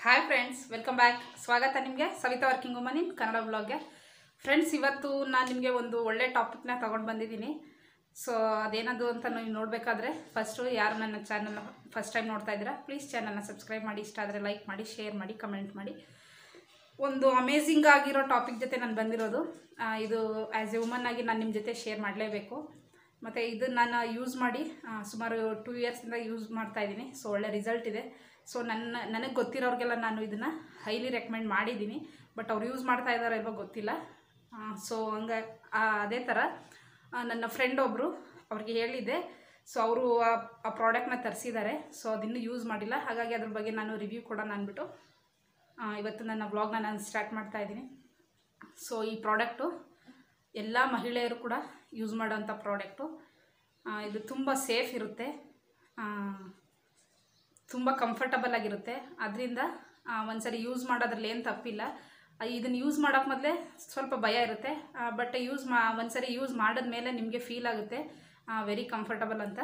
hi friends welcome back ಸ್ವಾಗತ ನಿಮಗೆ Savitha working woman in Kannada ಬ್ಲಾಗ್ಗೆ ಫ್ರೆಂಡ್ಸ್ ಇವತ್ತು ನಾನು ನಿಮಗೆ ಒಂದು ಒಳ್ಳೆ ಟಾಪಿಕ್ನ ತೊಗೊಂಡು ಬಂದಿದ್ದೀನಿ ಸೊ ಅದೇನದು ಅಂತ ನೀವು ನೋಡಬೇಕಾದ್ರೆ ಫಸ್ಟು ಯಾರು ನನ್ನ ಚಾನಲ್ನ ಫಸ್ಟ್ ಟೈಮ್ ನೋಡ್ತಾ ಇದ್ದೀರಾ ಪ್ಲೀಸ್ ಚಾನಲ್ನ ಸಬ್ಸ್ಕ್ರೈಬ್ ಮಾಡಿ ಇಷ್ಟ ಆದರೆ ಲೈಕ್ ಮಾಡಿ ಶೇರ್ ಮಾಡಿ ಕಮೆಂಟ್ ಮಾಡಿ ಒಂದು ಅಮೇಝಿಂಗ್ ಆಗಿರೋ ಟಾಪಿಕ್ ಜೊತೆ ನಾನು ಬಂದಿರೋದು ಆ, ಇದು ಆ್ಯಸ್ ಎ ವುಮನ್ ಆಗಿ ನಾನು ನಿಮ್ಮ ಜೊತೆ ಶೇರ್ ಮಾಡಲೇಬೇಕು ಮತ್ತು ಇದು ನಾನು ಯೂಸ್ ಮಾಡಿ ಆ, ಸುಮಾರು ಟೂ ಇಯರ್ಸಿಂದ ಯೂಸ್ ಮಾಡ್ತಾ ಇದ್ದೀನಿ ಸೊ ಒಳ್ಳೆ ರಿಸಲ್ಟ್ ಇದೆ ಸೊ ನನ್ನ ನನಗೆ ಗೊತ್ತಿರೋರಿಗೆಲ್ಲ ನಾನು ಇದನ್ನು ಹೈಲಿ ರೆಕಮೆಂಡ್ ಮಾಡಿದ್ದೀನಿ ಬಟ್ ಅವ್ರು ಯೂಸ್ ಮಾಡ್ತಾ ಇದ್ದಾರೋ ಇಲ್ವೋ ಗೊತ್ತಿಲ್ಲ ಸೊ ಹಂಗೆ ಅದೇ ಥರ ಆ, ನನ್ನ ಫ್ರೆಂಡ್ ಒಬ್ಬರು ಅವ್ರಿಗೆ ಹೇಳಿದ್ದೆ ಸೊ ಅವರು ಆ ಪ್ರಾಡಕ್ಟ್ನ ತರಿಸಿದ್ದಾರೆ ಸೊ ಅದಿನ್ನೂ ಯೂಸ್ ಮಾಡಿಲ್ಲ ಹಾಗಾಗಿ ಅದ್ರ ಬಗ್ಗೆ ನಾನು ರಿವ್ಯೂ ಕೊಡೋಣ ಅಂದ್ಬಿಟ್ಟು ಆ, ಇವತ್ತು ನನ್ನ ವ್ಲಾಗ್ನ ನಾನು ಸ್ಟಾರ್ಟ್ ಮಾಡ್ತಾ ಇದ್ದೀನಿ ಸೊ ಈ ಪ್ರಾಡಕ್ಟು ಎಲ್ಲ ಮಹಿಳೆಯರು ಕೂಡ ಯೂಸ್ ಮಾಡೋಂಥ ಪ್ರಾಡಕ್ಟು ಆ, ಇದು ತುಂಬ ಸೇಫ್ ಇರುತ್ತೆ ಆ, ತುಂಬ ಕಂಫರ್ಟಬಲ್ ಆಗಿರುತ್ತೆ ಅದರಿಂದ ಒಂದ್ಸರಿ ಯೂಸ್ ಮಾಡೋದ್ರಲ್ಲಿ ಏನು ತಪ್ಪಿಲ್ಲ ಇದನ್ನು ಯೂಸ್ ಮಾಡೋಕೆ ಮೊದಲೇ ಸ್ವಲ್ಪ ಭಯ ಇರುತ್ತೆ ಬಟ್ ಯೂಸ್ ಮಾ ಒಂದ್ಸರಿ ಯೂಸ್ ಮಾಡಿದ್ಮೇಲೆ ನಿಮಗೆ ಫೀಲ್ ಆಗುತ್ತೆ ವೆರಿ ಕಂಫರ್ಟಬಲ್ ಅಂತ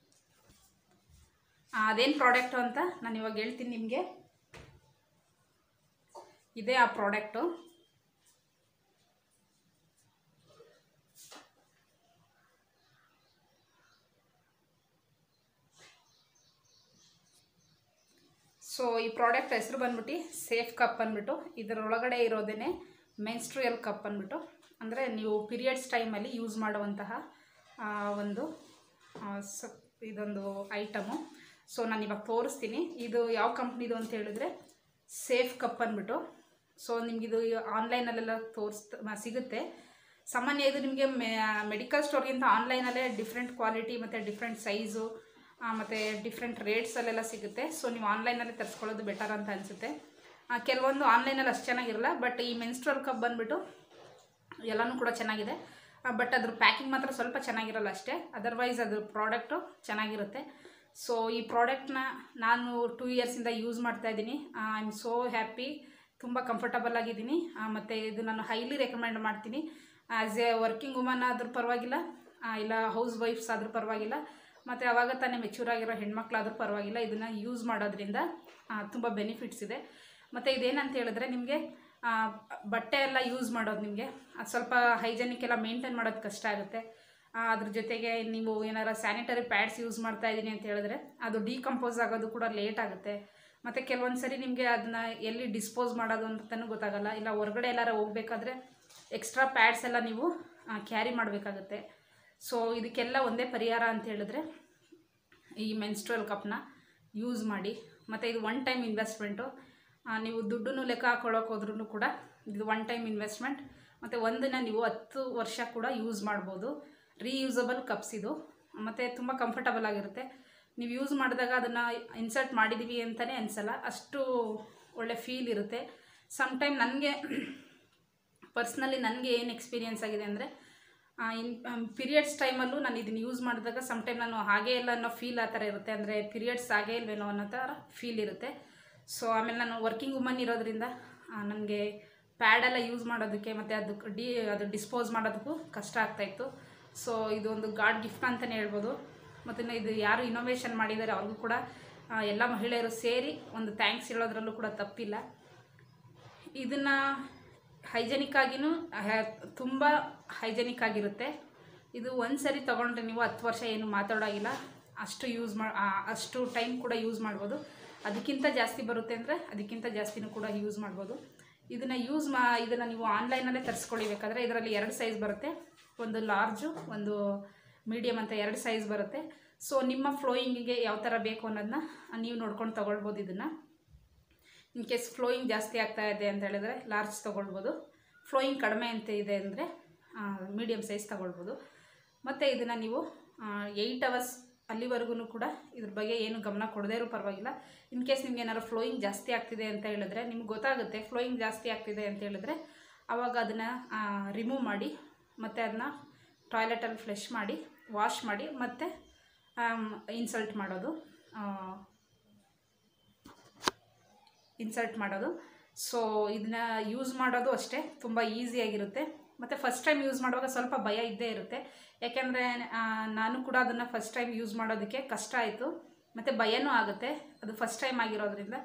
ಅದೇನು ಪ್ರಾಡಕ್ಟು ಅಂತ ನಾನು ಇವಾಗ ಹೇಳ್ತೀನಿ ನಿಮಗೆ ಇದೇ ಆ ಪ್ರಾಡಕ್ಟು ಸೊ ಈ ಪ್ರಾಡಕ್ಟ್ ಹೆಸರು ಬಂದ್ಬಿಟ್ಟು ಸೇಫ್ ಕಪ್ ಅಂದ್ಬಿಟ್ಟು ಇದರೊಳಗಡೆ ಇರೋದೇ ಮೆನ್ಸ್ಟ್ರಿಯಲ್ ಕಪ್ ಅಂದ್ಬಿಟ್ಟು ಅಂದರೆ ನೀವು ಪೀರಿಯಡ್ಸ್ ಟೈಮಲ್ಲಿ ಯೂಸ್ ಮಾಡುವಂತಹ ಆ, ಒಂದು ಆ, ಸ ಇದೊಂದು ಐಟಮು ಸೊ ನಾನು ಇವಾಗ ತೋರಿಸ್ತೀನಿ ಇದು ಯಾವ ಕಂಪ್ನಿದು ಅಂತ ಹೇಳಿದ್ರೆ ಸೇಫ್ ಕಪ್ ಅಂದ್ಬಿಟ್ಟು ಸೊ ನಿಮಗಿದು ಆನ್ಲೈನಲ್ಲೆಲ್ಲ ತೋರಿಸ್ ಸಿಗುತ್ತೆ ಸಾಮಾನ್ಯ ಇದು ನಿಮಗೆ ಮೆಡಿಕಲ್ ಸ್ಟೋರ್ಗಿಂತ ಆನ್ಲೈನಲ್ಲೇ ಡಿಫ್ರೆಂಟ್ ಕ್ವಾಲಿಟಿ ಮತ್ತು ಡಿಫ್ರೆಂಟ್ ಸೈಜು ಮತ್ತು ಡಿಫ್ರೆಂಟ್ ರೇಟ್ಸಲ್ಲೆಲ್ಲ ಸಿಗುತ್ತೆ ಸೊ ನೀವು ಆನ್ಲೈನಲ್ಲಿ ತರಿಸ್ಕೊಳ್ಳೋದು ಬೆಟರ್ ಅಂತ ಅನಿಸುತ್ತೆ ಕೆಲವೊಂದು ಆನ್ಲೈನಲ್ಲಿ ಅಷ್ಟು ಚೆನ್ನಾಗಿರಲ್ಲ ಬಟ್ ಈ ಮೆನ್ಸ್ಟ್ರಲ್ ಕಪ್ ಬಂದುಬಿಟ್ಟು ಎಲ್ಲನೂ ಕೂಡ ಚೆನ್ನಾಗಿದೆ ಬಟ್ ಅದ್ರ ಪ್ಯಾಕಿಂಗ್ ಮಾತ್ರ ಸ್ವಲ್ಪ ಚೆನ್ನಾಗಿರಲ್ಲ ಅಷ್ಟೇ ಅದರ್ವೈಸ್ ಅದ್ರ ಪ್ರಾಡಕ್ಟು ಚೆನ್ನಾಗಿರುತ್ತೆ ಸೊ ಈ ಪ್ರಾಡಕ್ಟ್ನ ನಾನು ಟೂ ಇಯರ್ಸಿಂದ ಯೂಸ್ ಮಾಡ್ತಾ ಇದ್ದೀನಿ ಐ ಆಮ್ ಸೋ ಹ್ಯಾಪಿ ತುಂಬ ಕಂಫರ್ಟಬಲ್ ಆಗಿದ್ದೀನಿ ಮತ್ತು ಇದು ನಾನು ಹೈಲಿ ರೆಕಮೆಂಡ್ ಮಾಡ್ತೀನಿ ಆ್ಯಸ್ ಎ ವರ್ಕಿಂಗ್ ವುಮನ್ ಆದ್ರೂ ಪರವಾಗಿಲ್ಲ ಆ, ಇಲ್ಲ ಹೌಸ್ ವೈಫ್ಸ್ ಆದ್ರೂ ಪರವಾಗಿಲ್ಲ ಮತ್ತು ಅವಾಗ ತಾನೇ ಮೆಚೂರ್ ಆಗಿರೋ ಹೆಣ್ಮಕ್ಳಾದ್ರೂ ಪರವಾಗಿಲ್ಲ ಇದನ್ನು ಯೂಸ್ ಮಾಡೋದ್ರಿಂದ ತುಂಬ ಬೆನಿಫಿಟ್ಸ್ ಇದೆ ಮತ್ತು ಇದೇನಂತ ಹೇಳಿದ್ರೆ ನಿಮಗೆ ಬಟ್ಟೆ ಎಲ್ಲ ಯೂಸ್ ಮಾಡೋದು ನಿಮಗೆ ಅದು ಸ್ವಲ್ಪ ಹೈಜೆನಿಕ್ ಎಲ್ಲ ಮೇಂಟೈನ್ ಮಾಡೋದು ಕಷ್ಟ ಆಗುತ್ತೆ ಆ, ಅದ್ರ ಜೊತೆಗೆ ನೀವು ಏನಾರ ಸ್ಯಾನಿಟರಿ ಪ್ಯಾಡ್ಸ್ ಯೂಸ್ ಮಾಡ್ತಾ ಇದ್ದೀನಿ ಅಂತ ಹೇಳಿದ್ರೆ ಅದು ಡಿಕಂಪೋಸ್ ಆಗೋದು ಕೂಡ ಲೇಟ್ ಆಗುತ್ತೆ ಮತ್ತು ಕೆಲವೊಂದು ಸರಿ ನಿಮಗೆ ಅದನ್ನ ಎಲ್ಲಿ ಡಿಸ್ಪೋಸ್ ಮಾಡೋದು ಅಂತಲೂ ಗೊತ್ತಾಗಲ್ಲ ಇಲ್ಲ ಹೊರಗಡೆ ಎಲ್ಲಾರ ಹೋಗ್ಬೇಕಾದ್ರೆ ಎಕ್ಸ್ಟ್ರಾ ಪ್ಯಾಡ್ಸ್ ಎಲ್ಲ ನೀವು ಕ್ಯಾರಿ ಮಾಡಬೇಕಾಗುತ್ತೆ ಸೊ ಇದಕ್ಕೆಲ್ಲ ಒಂದೇ ಪರಿಹಾರ ಅಂತ ಹೇಳಿದ್ರೆ ಈ ಮೆನ್ಸ್ಟ್ರಲ್ ಕಪ್ನ ಯೂಸ್ ಮಾಡಿ ಮತ್ತು ಇದು ಒನ್ ಟೈಮ್ ಇನ್ವೆಸ್ಟ್ಮೆಂಟು ನೀವು ದುಡ್ಡನ್ನು ಲೆಕ್ಕ ಹಾಕೊಳ್ಳೋಕೆ ಹೋದ್ರೂ ಕೂಡ ಇದು ಒನ್ ಟೈಮ್ ಇನ್ವೆಸ್ಟ್ಮೆಂಟ್ ಮತ್ತು ಒಂದನ್ನ ನೀವು ಹತ್ತು ವರ್ಷ ಕೂಡ ಯೂಸ್ ಮಾಡ್ಬೋದು ರೀಯೂಸಬಲ್ ಕಪ್ಸ್ ಇದು ಮತ್ತು ತುಂಬ ಕಂಫರ್ಟಬಲ್ ಆಗಿರುತ್ತೆ ನೀವು ಯೂಸ್ ಮಾಡಿದಾಗ ಅದನ್ನು ಇನ್ಸರ್ಟ್ ಮಾಡಿದ್ದೀವಿ ಅಂತಲೇ ಅನಿಸಲ್ಲ ಅಷ್ಟು ಒಳ್ಳೆ ಫೀಲ್ ಇರುತ್ತೆ ಸಮ್ಟೈಮ್ ನನಗೆ ಪರ್ಸ್ನಲಿ ನನಗೆ ಏನು ಎಕ್ಸ್ಪೀರಿಯೆನ್ಸ್ ಆಗಿದೆ ಅಂದರೆ ಇನ್ ಪೀರಿಯಡ್ಸ್ ಟೈಮಲ್ಲೂ ನಾನು ಇದನ್ನು ಯೂಸ್ ಮಾಡಿದಾಗ ಸಮ್ಟೈಮ್ ನಾನು ಹಾಗೇ ಇಲ್ಲ ಅನ್ನೋ ಫೀಲ್ ಆ ಥರ ಇರುತ್ತೆ ಅಂದರೆ ಪೀರಿಯಡ್ಸ್ ಆಗೇ ಇಲ್ವೇನೋ ಅನ್ನೋ ಥರ ಫೀಲ್ ಇರುತ್ತೆ ಸೊ ಆಮೇಲೆ ನಾನು ವರ್ಕಿಂಗ್ ವುಮನ್ ಇರೋದ್ರಿಂದ ನನಗೆ ಪ್ಯಾಡೆಲ್ಲ ಯೂಸ್ ಮಾಡೋದಕ್ಕೆ ಮತ್ತು ಅದಕ್ಕೆ ಡಿ ಅದು ಡಿಸ್ಪೋಸ್ ಮಾಡೋದಕ್ಕೂ ಕಷ್ಟ ಆಗ್ತಾಯಿತ್ತು ಸೊ ಇದು ಒಂದು ಗಾಡ್ ಗಿಫ್ಟ್ ಅಂತಲೇ ಹೇಳ್ಬೋದು ಮತ್ತು ಇದು ಯಾರು ಇನೋವೇಷನ್ ಮಾಡಿದ್ದಾರೆ ಅವ್ರಿಗೂ ಕೂಡ ಆ, ಎಲ್ಲ ಮಹಿಳೆಯರು ಸೇರಿ ಒಂದು ಥ್ಯಾಂಕ್ಸ್ ಹೇಳೋದ್ರಲ್ಲೂ ಕೂಡ ತಪ್ಪಿಲ್ಲ ಇದನ್ನು ಹೈಜೆನಿಕ್ ಆಗಿನೂ ತುಂಬ ಹೈಜೆನಿಕ್ ಆಗಿರುತ್ತೆ ಇದು ಒಂದು ಸರಿ ತೊಗೊಂಡ್ರೆ ನೀವು ಹತ್ತು ವರ್ಷ ಏನು ಮಾತಾಡೋಗಿಲ್ಲ ಅಷ್ಟು ಯೂಸ್ ಮಾ ಆ, ಅಷ್ಟು ಟೈಮ್ ಕೂಡ ಯೂಸ್ ಮಾಡ್ಬೋದು ಅದಕ್ಕಿಂತ ಜಾಸ್ತಿ ಬರುತ್ತೆ ಅಂದರೆ ಅದಕ್ಕಿಂತ ಜಾಸ್ತಿನೂ ಕೂಡ ಯೂಸ್ ಮಾಡ್ಬೋದು ಇದನ್ನು ಯೂಸ್ ಮಾ ಇದನ್ನು ನೀವು ಆನ್ಲೈನಲ್ಲೇ ತರಿಸ್ಕೊಳಿಬೇಕಾದ್ರೆ ಇದರಲ್ಲಿ ಎರಡು ಸೈಜ್ ಬರುತ್ತೆ ಒಂದು ಲಾರ್ಜು ಒಂದು ಮೀಡಿಯಮ್ ಅಂತ ಎರಡು ಸೈಜ್ ಬರುತ್ತೆ ಸೊ ನಿಮ್ಮ ಫ್ಲೋಯಿಂಗಿಗೆ ಯಾವ ಥರ ಬೇಕು ಅನ್ನೋದನ್ನ ನೀವು ನೋಡ್ಕೊಂಡು ತೊಗೊಳ್ಬೋದು ಇದನ್ನು ಇನ್ ಕೇಸ್ ಫ್ಲೋಯಿಂಗ್ ಜಾಸ್ತಿ ಆಗ್ತಾ ಇದೆ ಅಂತ ಹೇಳಿದ್ರೆ ಲಾರ್ಜ್ ತೊಗೊಳ್ಬೋದು ಫ್ಲೋಯಿಂಗ್ ಕಡಿಮೆ ಅಂತ ಇದೆ ಅಂದರೆ ಮೀಡಿಯಮ್ ಸೈಜ್ ತೊಗೊಳ್ಬೋದು ಮತ್ತು ಇದನ್ನು ನೀವು ಏಯ್ಟ್ ಅವರ್ಸ್ ಅಲ್ಲಿವರೆಗೂ ಕೂಡ ಇದ್ರ ಬಗ್ಗೆ ಏನು ಗಮನ ಕೊಡದೇ ಇರೋ ಪರವಾಗಿಲ್ಲ ಇನ್ ಕೇಸ್ ನಿಮ್ಗೆ ಏನಾದ್ರು ಫ್ಲೋಯಿಂಗ್ ಜಾಸ್ತಿ ಆಗ್ತಿದೆ ಅಂತ ಹೇಳಿದ್ರೆ ನಿಮ್ಗೆ ಗೊತ್ತಾಗುತ್ತೆ ಫ್ಲೋಯಿಂಗ್ ಜಾಸ್ತಿ ಆಗ್ತಿದೆ ಅಂತ ಹೇಳಿದ್ರೆ ಆವಾಗ ಅದನ್ನು ರಿಮೂವ್ ಮಾಡಿ ಮತ್ತು ಅದನ್ನ ಟಾಯ್ಲೆಟಲ್ಲಿ ಫ್ಲೆಶ್ ಮಾಡಿ ವಾಶ್ ಮಾಡಿ ಮತ್ತು ಇನ್ಸಲ್ಟ್ ಮಾಡೋದು ಆ, ಇನ್ಸರ್ಟ್ ಮಾಡೋದು ಸೊ ಇದನ್ನ ಯೂಸ್ ಮಾಡೋದು ಅಷ್ಟೇ ತುಂಬ ಈಸಿಯಾಗಿರುತ್ತೆ ಮತ್ತು ಫಸ್ಟ್ ಟೈಮ್ ಯೂಸ್ ಮಾಡುವಾಗ ಸ್ವಲ್ಪ ಭಯ ಇದ್ದೇ ಇರುತ್ತೆ ಯಾಕೆಂದರೆ ನಾನು ಕೂಡ ಅದನ್ನು ಫಸ್ಟ್ ಟೈಮ್ ಯೂಸ್ ಮಾಡೋದಕ್ಕೆ ಕಷ್ಟ ಆಯಿತು ಮತ್ತು ಭಯನೂ ಆಗುತ್ತೆ ಅದು ಫಸ್ಟ್ ಟೈಮ್ ಆಗಿರೋದ್ರಿಂದ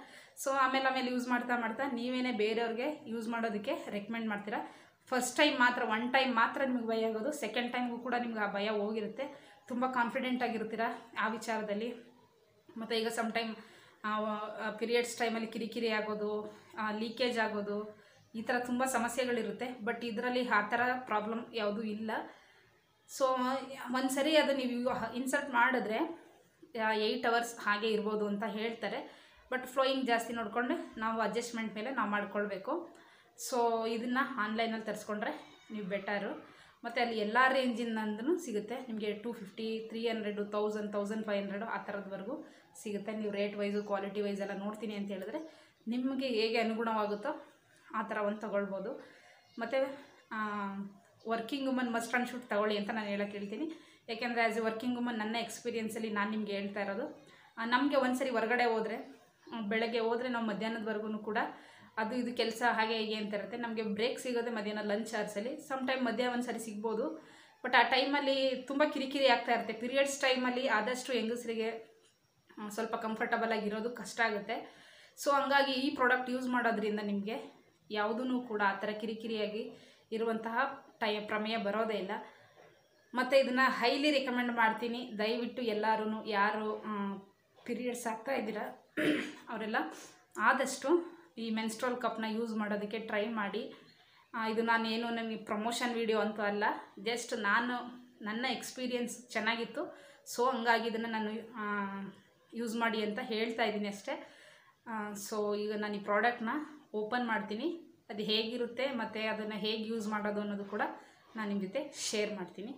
ಸೊ ಆಮೇಲೆ ಆಮೇಲೆ ಯೂಸ್ ಮಾಡ್ತಾ ಮಾಡ್ತಾ ನೀವೇನೇ ಬೇರೆಯವ್ರಿಗೆ ಯೂಸ್ ಮಾಡೋದಕ್ಕೆ ರೆಕಮೆಂಡ್ ಮಾಡ್ತೀರಾ ಫಸ್ಟ್ ಟೈಮ್ ಮಾತ್ರ ಒನ್ ಟೈಮ್ ಮಾತ್ರ ನಿಮಗೆ ಭಯ ಆಗೋದು ಸೆಕೆಂಡ್ ಟೈಮ್ಗೂ ಕೂಡ ನಿಮ್ಗೆ ಆ ಭಯ ಹೋಗಿರುತ್ತೆ ತುಂಬ ಕಾನ್ಫಿಡೆಂಟ್ ಆಗಿರ್ತೀರ ಆ ವಿಚಾರದಲ್ಲಿ ಮತ್ತು ಈಗ ಸಮ್ ಟೈಮ್ ಪೀರಿಯಡ್ಸ್ ಟೈಮಲ್ಲಿ ಕಿರಿಕಿರಿ ಆಗೋದು ಲೀಕೇಜ್ ಆಗೋದು ಈ ಥರ ತುಂಬ ಸಮಸ್ಯೆಗಳಿರುತ್ತೆ ಬಟ್ ಇದರಲ್ಲಿ ಆ ಥರ ಪ್ರಾಬ್ಲಮ್ ಯಾವುದೂ ಇಲ್ಲ ಸೊ ಒಂದು ಸರಿ ಅದು ನೀವು ಇನ್ಸರ್ಟ್ ಮಾಡಿದ್ರೆ ಏಯ್ಟ್ ಅವರ್ಸ್ ಹಾಗೆ ಇರ್ಬೋದು ಅಂತ ಹೇಳ್ತಾರೆ ಬಟ್ ಫ್ಲೋಯಿಂಗ್ ಜಾಸ್ತಿ ನೋಡಿಕೊಂಡು ನಾವು ಅಡ್ಜಸ್ಟ್ಮೆಂಟ್ ಮೇಲೆ ನಾವು ಮಾಡ್ಕೊಳ್ಬೇಕು ಸೊ ಇದನ್ನು ಆನ್ಲೈನಲ್ಲಿ ತರಿಸ್ಕೊಂಡ್ರೆ ನೀವು ಬೆಟರು ಮತ್ತು ಅಲ್ಲಿ ಎಲ್ಲ ರೇಂಜಿಂದಂದೂ ಸಿಗುತ್ತೆ ನಿಮಗೆ two fifty three hundred thousand thousand five hundred ಆ ಥರದ್ವರೆಗೂ ಸಿಗುತ್ತೆ ನೀವು ರೇಟ್ ವೈಸು ಕ್ವಾಲಿಟಿ ವೈಸ್ ಎಲ್ಲ ನೋಡ್ತೀನಿ ಅಂತ ಹೇಳಿದ್ರೆ ನಿಮಗೆ ಹೇಗೆ ಅನುಗುಣವಾಗುತ್ತೋ ಆ ಥರ ಒಂದು ತೊಗೊಳ್ಬೋದು ಮತ್ತು working woman must and should ತಗೊಳ್ಳಿ ಅಂತ ನಾನು ಹೇಳಕ್ಕೆ ಹೇಳ್ತೀನಿ ಯಾಕೆಂದರೆ ಆ್ಯಸ್ ಎ ವರ್ಕಿಂಗ್ ವುಮನ್ ನನ್ನ ಎಕ್ಸ್ಪೀರಿಯೆನ್ಸಲ್ಲಿ ನಾನು ನಿಮಗೆ ಹೇಳ್ತಾ ಇರೋದು ನಮಗೆ ಒಂದ್ಸರಿ ಹೊರಗಡೆ ಹೋದರೆ ಬೆಳಗ್ಗೆ ಹೋದರೆ ನಾವು ಮಧ್ಯಾಹ್ನದವರೆಗೂ ಕೂಡ ಅದು ಇದು ಕೆಲಸ ಹಾಗೆ ಹೀಗೆ ಅಂತ ಇರುತ್ತೆ ನಮಗೆ ಬ್ರೇಕ್ ಸಿಗೋದೆ ಮಧ್ಯಾಹ್ನ ಲಂಚ್ ಅವರ್ಸಲ್ಲಿ ಸಮ್ ಟೈಮ್ ಮಧ್ಯಾಹ್ನ ಒಂದು ಸರಿ ಸಿಗ್ಬೋದು ಬಟ್ ಆ ಟೈಮಲ್ಲಿ ತುಂಬ ಕಿರಿಕಿರಿ ಆಗ್ತಾ ಇರುತ್ತೆ ಪೀರಿಯಡ್ಸ್ ಟೈಮಲ್ಲಿ ಆದಷ್ಟು ಹೆಂಗಸರಿಗೆ ಆ, ಸ್ವಲ್ಪ ಕಂಫರ್ಟಬಲ್ ಆಗಿರೋದು ಕಷ್ಟ ಆಗುತ್ತೆ ಸೊ ಹಂಗಾಗಿ ಈ ಪ್ರಾಡಕ್ಟ್ ಯೂಸ್ ಮಾಡೋದ್ರಿಂದ ನಿಮಗೆ ಯಾವುದೂ ಕೂಡ ಆ ಥರ ಕಿರಿಕಿರಿಯಾಗಿ ಇರುವಂತಹ ಟೈ ಪ್ರಮೇಯ ಬರೋದೇ ಇಲ್ಲ ಮತ್ತು ಇದನ್ನು ಹೈಲಿ ರೆಕಮೆಂಡ್ ಮಾಡ್ತೀನಿ ದಯವಿಟ್ಟು ಎಲ್ಲರೂ ಯಾರು ಪೀರಿಯಡ್ಸ್ ಆಗ್ತಾ ಇದ್ದೀರಾ ಅವರೆಲ್ಲ ಆದಷ್ಟು ಈ ಮೆನ್ಸ್ಟ್ರಲ್ ಕಪ್ನ ಯೂಸ್ ಮಾಡೋದಕ್ಕೆ ಟ್ರೈ ಮಾಡಿ ಆ, ಇದು ನಾನು ಏನು ನನಗೆ ಪ್ರಮೋಷನ್ ವಿಡಿಯೋ ಅಂತೂ ಅಲ್ಲ ಜಸ್ಟ್ ನಾನು ನನ್ನ ಎಕ್ಸ್ಪೀರಿಯನ್ಸ್ ಚೆನ್ನಾಗಿತ್ತು ಸೊ ಹಂಗಾಗಿ ಇದನ್ನು ನಾನು ಯೂಸ್ ಮಾಡಿ ಅಂತ ಹೇಳ್ತಾ ಇದ್ದೀನಿ ಅಷ್ಟೇ ಸೊ ಈಗ ನಾನು ಈ ಪ್ರಾಡಕ್ಟ್ನ ಓಪನ್ ಮಾಡ್ತೀನಿ ಅದು ಹೇಗಿರುತ್ತೆ ಮತ್ತು ಅದನ್ನು ಹೇಗೆ ಯೂಸ್ ಮಾಡೋದು ಅನ್ನೋದು ಕೂಡ ನಾನು ನಿಮ್ಮ ಜೊತೆ ಶೇರ್ ಮಾಡ್ತೀನಿ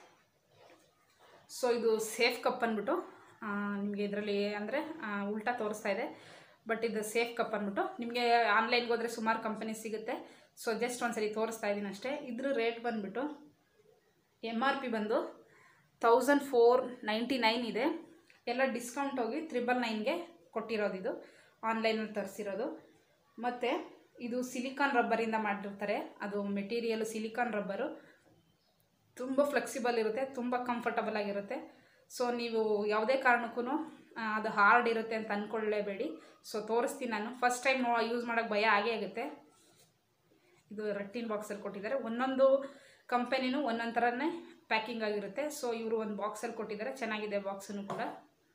ಸೊ ಇದು ಸೇಫ್ ಕಪ್ ಅಂದ್ಬಿಟ್ಟು ನಿಮಗೆ ಇದರಲ್ಲಿ ಅಂದರೆ ಉಲ್ಟಾ ತೋರಿಸ್ತಾ ಇದೆ ಬಟ್ ಇದು ಸೇಫ್ ಕಪ್ ಅಂದ್ಬಿಟ್ಟು ನಿಮಗೆ ಆನ್ಲೈನ್ಗೆ ಹೋದರೆ ಸುಮಾರು ಕಂಪನಿ ಸಿಗುತ್ತೆ ಸೊ ಜಸ್ಟ್ ಒಂದ್ಸರಿ ತೋರಿಸ್ತಾ ಇದ್ದೀನಿ ಅಷ್ಟೇ ಇದ್ರ ರೇಟ್ ಬಂದುಬಿಟ್ಟು ಎಮ್ ಆರ್ ಪಿ ಬಂದು ತೌಸಂಡ್ ಫೋರ್ ನೈಂಟಿ ನೈನ್ ಇದೆ ಎಲ್ಲ ಡಿಸ್ಕೌಂಟ್ ಹೋಗಿ ತ್ರಿಬಲ್ ನೈನ್ಗೆ ಕೊಟ್ಟಿರೋದು ಇದು ಆನ್ಲೈನಲ್ಲಿ ತರಿಸಿರೋದು ಮತ್ತು ಇದು ಸಿಲಿಕಾನ್ ರಬ್ಬರಿಂದ ಮಾಡಿರ್ತಾರೆ ಅದು ಮೆಟೀರಿಯಲು ಸಿಲಿಕಾನ್ ರಬ್ಬರು ತುಂಬ ಫ್ಲೆಕ್ಸಿಬಲ್ ಇರುತ್ತೆ ತುಂಬ ಕಂಫರ್ಟಬಲ್ ಆಗಿರುತ್ತೆ ಸೊ ನೀವು ಯಾವುದೇ ಕಾರಣಕ್ಕೂ ಅದು ಹಾರ್ಡ್ ಇರುತ್ತೆ ಅಂತ ಅಂದ್ಕೊಳ್ಳೇಬೇಡಿ ಸೊ ತೋರಿಸ್ತೀನಿ ನಾನು ಫಸ್ಟ್ ಟೈಮ್ ನೋ ಯೂಸ್ ಮಾಡೋಕ್ಕೆ ಭಯ ಆಗೇ ಆಗುತ್ತೆ ಇದು ರಟ್ಟಿನ್ ಬಾಕ್ಸಲ್ಲಿ ಕೊಟ್ಟಿದ್ದಾರೆ ಒಂದೊಂದು ಕಂಪನಿನೂ ಒಂದೊಂದು ಥರನೇ ಪ್ಯಾಕಿಂಗ್ ಆಗಿರುತ್ತೆ ಸೊ ಇವರು ಒಂದು ಬಾಕ್ಸಲ್ಲಿ ಕೊಟ್ಟಿದ್ದಾರೆ ಚೆನ್ನಾಗಿದೆ ಬಾಕ್ಸನ್ನು ಕೂಡ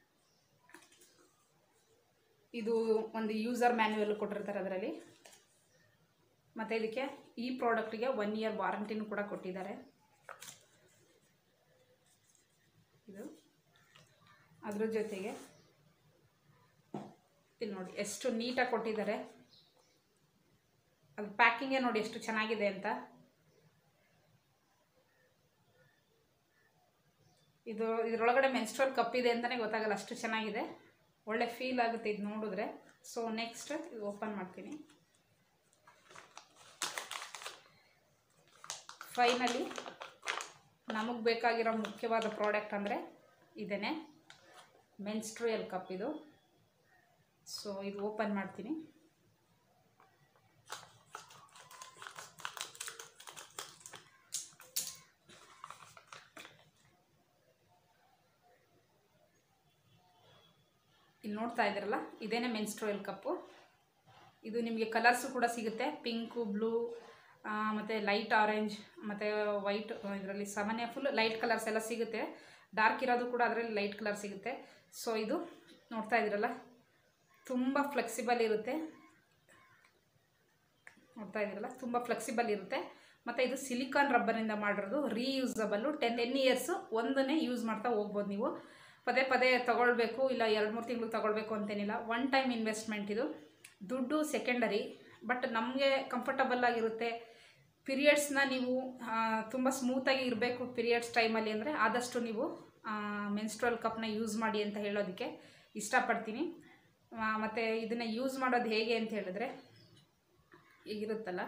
ಇದು ಒಂದು ಯೂಸರ್ ಮ್ಯಾನ್ಯುವಲ್ ಕೊಟ್ಟಿರ್ತಾರೆ ಅದರಲ್ಲಿ ಮತ್ತು ಇದಕ್ಕೆ ಈ ಪ್ರಾಡಕ್ಟಿಗೆ ಒನ್ ಇಯರ್ ವಾರಂಟಿನೂ ಕೂಡ ಕೊಟ್ಟಿದ್ದಾರೆ ಇದು ಅದ್ರ ಜೊತೆಗೆ ಇಲ್ಲಿ ನೋಡಿ ಎಷ್ಟು ನೀಟಾಗಿ ಕೊಟ್ಟಿದ್ದಾರೆ ಅದು ಪ್ಯಾಕಿಂಗೇ ನೋಡಿ ಎಷ್ಟು ಚೆನ್ನಾಗಿದೆ ಅಂತ ಇದು ಇದರೊಳಗಡೆ ಮೆನ್ಸ್ಟ್ರಲ್ ಕಪ್ ಇದೆ ಅಂತಲೇ ಗೊತ್ತಾಗಲ್ಲ ಅಷ್ಟು ಚೆನ್ನಾಗಿದೆ ಒಳ್ಳೆ ಫೀಲ್ ಆಗುತ್ತೆ ಇದು ನೋಡಿದ್ರೆ ಸೊ ನೆಕ್ಸ್ಟ್ ಇದು ಓಪನ್ ಮಾಡ್ತೀನಿ ಫೈನಲಿ ನಮಗೆ ಬೇಕಾಗಿರೋ ಮುಖ್ಯವಾದ ಪ್ರಾಡಕ್ಟ್ ಅಂದರೆ ಇದೇನೆ ಮೆನ್ಸ್ಟ್ರಿಯಲ್ ಕಪ್ ಇದು ಸೊ ಇದು ಓಪನ್ ಮಾಡ್ತೀನಿ ಇಲ್ಲಿ ನೋಡ್ತಾ ಇದ್ದೀರಲ್ಲ ಇದೇನೆ ಮೆನ್ಸ್ಟ್ರೋಯಲ್ ಕಪ್ಪು ಇದು ನಿಮಗೆ ಕಲರ್ಸು ಕೂಡ ಸಿಗುತ್ತೆ ಪಿಂಕು ಬ್ಲೂ ಮತ್ತು ಲೈಟ್ ಆರೆಂಜ್ ಮತ್ತು ವೈಟ್ ಇದರಲ್ಲಿ ಸಾಮಾನ್ಯ ಫುಲ್ ಲೈಟ್ ಕಲರ್ಸ್ ಎಲ್ಲ ಸಿಗುತ್ತೆ ಡಾರ್ಕ್ ಇರೋದು ಕೂಡ ಅದರಲ್ಲಿ ಲೈಟ್ ಕಲರ್ ಸಿಗುತ್ತೆ ಸೊ ಇದು ನೋಡ್ತಾ ಇದ್ದೀರಲ್ಲ ತುಂಬ ಫ್ಲೆಕ್ಸಿಬಲ್ ಇರುತ್ತೆ ನೋಡ್ತಾ ಇದ್ದೀರಲ್ಲ ತುಂಬ ಫ್ಲೆಕ್ಸಿಬಲ್ ಇರುತ್ತೆ ಮತ್ತು ಇದು ಸಿಲಿಕಾನ್ ರಬ್ಬರಿಂದ ಮಾಡಿರೋದು ರೀಯೂಸಬಲ್ಲು ಟೆನ್ ಟೆನ್ ಇಯರ್ಸು ಒಂದನ್ನೇ ಯೂಸ್ ಮಾಡ್ತಾ ಹೋಗ್ಬೋದು ನೀವು ಪದೇ ಪದೇ ತಗೊಳ್ಬೇಕು ಇಲ್ಲ ಎರಡು ಮೂರು ತಿಂಗಳು ತಗೊಳ್ಬೇಕು ಅಂತೇನಿಲ್ಲ ಒನ್ ಟೈಮ್ ಇನ್ವೆಸ್ಟ್ಮೆಂಟ್ ಇದು ದುಡ್ಡು ಸೆಕೆಂಡರಿ ಬಟ್ ನಮಗೆ ಕಂಫರ್ಟಬಲ್ ಆಗಿರುತ್ತೆ ಪೀರಿಯಡ್ಸ್ನ ನೀವು ತುಂಬ ಸ್ಮೂತಾಗಿ ಇರಬೇಕು ಪೀರಿಯಡ್ಸ್ ಟೈಮಲ್ಲಿ ಅಂದರೆ ಆದಷ್ಟು ನೀವು ಮೆನ್ಸ್ಟ್ರಲ್ ಕಪ್ನ ಯೂಸ್ ಮಾಡಿ ಅಂತ ಹೇಳೋದಕ್ಕೆ ಇಷ್ಟಪಡ್ತೀನಿ ಮತ್ತು ಇದನ್ನು ಯೂಸ್ ಮಾಡೋದು ಹೇಗೆ ಅಂತ ಹೇಳಿದ್ರೆ ಈಗಿರುತ್ತಲ್ಲ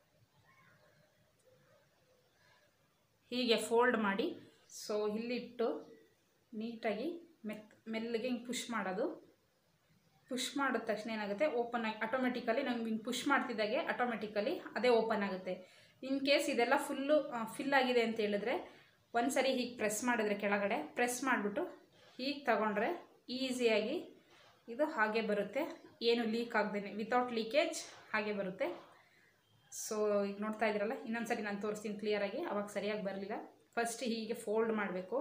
ಹೀಗೆ ಫೋಲ್ಡ್ ಮಾಡಿ ಸೊ ಇಲ್ಲಿಟ್ಟು ನೀಟಾಗಿ ಮೆತ್ ಮೆಲ್ಲಗೆ ಹಿಂಗೆ ಪುಷ್ ಮಾಡೋದು ಪುಷ್ ಮಾಡಿದ ತಕ್ಷಣ ಏನಾಗುತ್ತೆ ಓಪನ್ ಆಗಿ ಆಟೋಮೆಟಿಕಲಿ ನಮ್ಗೆ ಹಿಂಗೆ ಪುಷ್ ಮಾಡ್ತಿದ್ದಾಗೆ ಆಟೋಮೆಟಿಕಲಿ ಅದೇ ಓಪನ್ ಆಗುತ್ತೆ ಇನ್ ಕೇಸ್ ಇದೆಲ್ಲ ಫುಲ್ಲು ಫಿಲ್ ಆಗಿದೆ ಅಂತ ಹೇಳಿದ್ರೆ ಒಂದು ಸರಿ ಹೀಗೆ ಪ್ರೆಸ್ ಮಾಡಿದ್ರೆ ಕೆಳಗಡೆ ಪ್ರೆಸ್ ಮಾಡಿಬಿಟ್ಟು ಹೀಗೆ ತಗೊಂಡ್ರೆ ಈಸಿಯಾಗಿ ಇದು ಹಾಗೆ ಬರುತ್ತೆ ಏನು ಲೀಕ್ ಆಗದೇನೆ ವಿತೌಟ್ ಲೀಕೇಜ್ ಹಾಗೆ ಬರುತ್ತೆ ಸೊ ಈಗ ನೋಡ್ತಾ ಇದ್ದೀರಲ್ಲ ಇನ್ನೊಂದು ಸರಿ ನಾನು ತೋರಿಸ್ತೀನಿ ಕ್ಲಿಯರಾಗಿ ಅವಾಗ ಸರಿಯಾಗಿ ಬರಲಿಲ್ಲ ಫಸ್ಟ್ ಹೀಗೆ ಫೋಲ್ಡ್ ಮಾಡಬೇಕು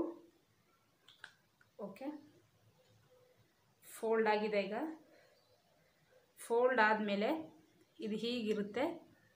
ಓಕೆ ಫೋಲ್ಡ್ ಆಗಿದೆ ಈಗ ಫೋಲ್ಡ್ ಆದಮೇಲೆ ಇದು ಹೀಗಿರುತ್ತೆ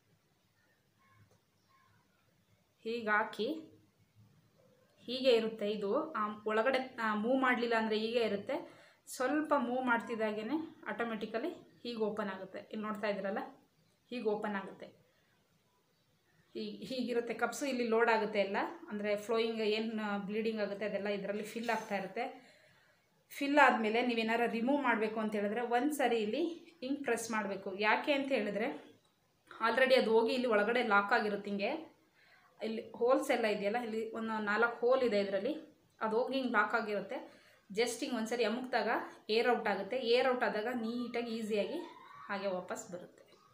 ಹೀಗೆ ಹಾಕಿ ಹೀಗೆ ಇರುತ್ತೆ ಇದು ಆ, ಒಳಗಡೆ ಮೂವ್ ಮಾಡಲಿಲ್ಲ ಅಂದರೆ ಹೀಗೆ ಇರುತ್ತೆ ಸ್ವಲ್ಪ ಮೂವ್ ಮಾಡ್ತಿದ್ದಾಗೇ ಆಟೋಮೆಟಿಕಲಿ ಹೀಗೆ ಓಪನ್ ಆಗುತ್ತೆ ಇಲ್ಲಿ ನೋಡ್ತಾ ಇದ್ದೀರಲ್ಲ ಹೀಗೆ ಓಪನ್ ಆಗುತ್ತೆ ಹೀಗೆ ಹೀಗಿರುತ್ತೆ ಕಪ್ಸು ಇಲ್ಲಿ ಲೋಡ್ ಆಗುತ್ತೆ ಎಲ್ಲ ಅಂದರೆ ಫ್ಲೋಯಿಂಗ್ ಏನು ಬ್ಲೀಡಿಂಗ್ ಆಗುತ್ತೆ ಅದೆಲ್ಲ ಇದರಲ್ಲಿ ಫಿಲ್ ಆಗ್ತಾ ಇರುತ್ತೆ ಫಿಲ್ ಆದಮೇಲೆ ನೀವೇನಾರು ರಿಮೂವ್ ಮಾಡಬೇಕು ಅಂತ ಹೇಳಿದ್ರೆ ಒಂದು ಸರಿ ಇಲ್ಲಿ ಹಿಂಗೆ ಪ್ರೆಸ್ ಮಾಡಬೇಕು ಯಾಕೆ ಅಂತ ಹೇಳಿದ್ರೆ ಆಲ್ರೆಡಿ ಅದು ಹೋಗಿ ಇಲ್ಲಿ ಒಳಗಡೆ ಲಾಕ್ ಆಗಿರುತ್ತೆ ಹಿಂಗೆ ಇಲ್ಲಿ ಹೋಲ್ಸ್ ಎಲ್ಲ ಇದೆಯಲ್ಲ ಇಲ್ಲಿ ಒಂದು ನಾಲ್ಕು ಹೋಲ್ ಇದೆ ಇದರಲ್ಲಿ ಅದು ಹೋಗಿ ಹಿಂಗೆ ಲಾಕ್ ಆಗಿರುತ್ತೆ ಜಸ್ಟ್ ಹಿಂಗೆ ಒಂದ್ಸರಿ ಅಮುಕ್ದಾಗ ಏರ್ ಔಟ್ ಆಗುತ್ತೆ ಏರ್ ಔಟ್ ಆದಾಗ ನೀಟಾಗಿ ಈಸಿಯಾಗಿ ಹಾಗೆ ವಾಪಸ್ ಬರುತ್ತೆ